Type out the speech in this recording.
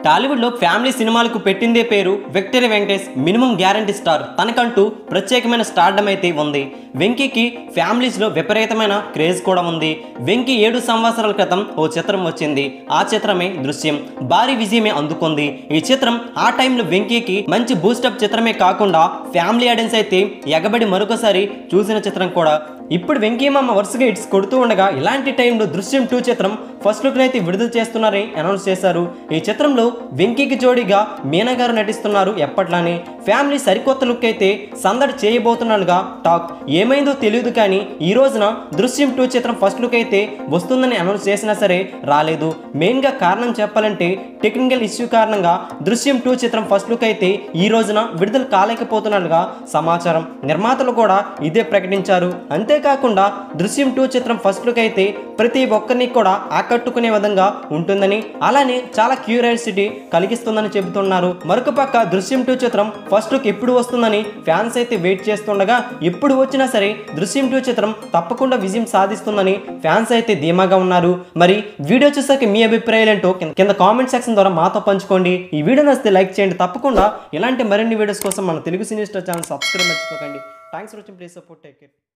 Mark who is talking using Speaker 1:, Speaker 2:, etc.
Speaker 1: టాలీవుడ్లో ఫ్యామిలీ సినిమాలకు పెట్టిందే పేరు victory Venkatesh minimum guarantee star తనకంటూ ప్రత్యేకమైన స్టార్డమ్ అయితే ఉంది వెంకీకి ఫ్యామిలీస్లో విపరీతమైన క్రేజ్ కూడా ఉంది వెంకీ ఏడు సంవత్సరాల క్రితం ఓ చిత్రం వచ్చింది ఆ చిత్రమే దృశ్యం భారీ విజయమే అందుకుంది ఈ చిత్రం ఆ టైంలో వెంకీకి మంచి బూస్టప్ చిత్రమే కాకుండా ఫ్యామిలీ ఆడియన్స్ అయితే ఎగబడి మరొకసారి చూసిన చిత్రం కూడా ఇప్పుడు వెంకీమామ వరుసగా ఇట్స్ కొడుతూ ఉండగా ఇలాంటి టైంలో దృశ్యం టూ చిత్రం ఫస్ట్ లుక్ అయితే విడుదల చేస్తున్నారని అనౌన్స్ చేశారు ఈ చిత్రంలో వెంకీకి జోడీగా మీనా గారు నటిస్తున్నారు ఎప్పట్లానే ఫ్యామిలీ సరికొత్త లుక్ అయితే సందడి చేయబోతున్నట్టుగా టాక్ ఏమైందో తెలియదు కానీ ఈ రోజున దృశ్యం టూ చిత్రం ఫస్ట్ లుక్ అయితే వస్తుందని అనౌన్స్ చేసినా సరే రాలేదు మెయిన్గా కారణం చెప్పాలంటే టెక్నికల్ ఇష్యూ కారణంగా దృశ్యం టూ చిత్రం ఫస్ట్ లుక్ అయితే ఈ రోజున విడుదల కాలేకపోతున్నట్టుగా సమాచారం నిర్మాతలు కూడా ఇదే ప్రకటించారు అంతేకాకుండా దృశ్యం టూ చిత్రం ఫస్ట్ లుక్ అయితే ప్రతి ఒక్కరిని కూడా ఆకట్టుకునే విధంగా ఉంటుందని అలానే చాలా క్యూరియాసిటీ కలిగిస్తుందని చెబుతున్నారు మరొక పక్క దృశ్యం టూ చిత్రం ఫస్ట్ లుక్ ఎప్పుడు వస్తుందని ఫ్యాన్స్ అయితే వెయిట్ చేస్తుండగా ఎప్పుడు వచ్చినా సరే దృశ్యం టూ చిత్రం తప్పకుండా విజయం సాధిస్తుందని ఫ్యాన్స్ అయితే ధీమాగా ఉన్నారు మరి వీడియో చూసాక మీ అభిప్రాయాలు ఏంటో కింద- కింద కామెంట్ సెక్షన్ ద్వారా మాతో పంచుకోండి ఈ వీడియో నచ్చితే లైక్ చేయండి తప్పకుండా ఇలాంటి మరిన్ని వీడియోస్ కోసం మన Telugu cine star channel subscribe మర్చిపోకండి thanks for watching please support take care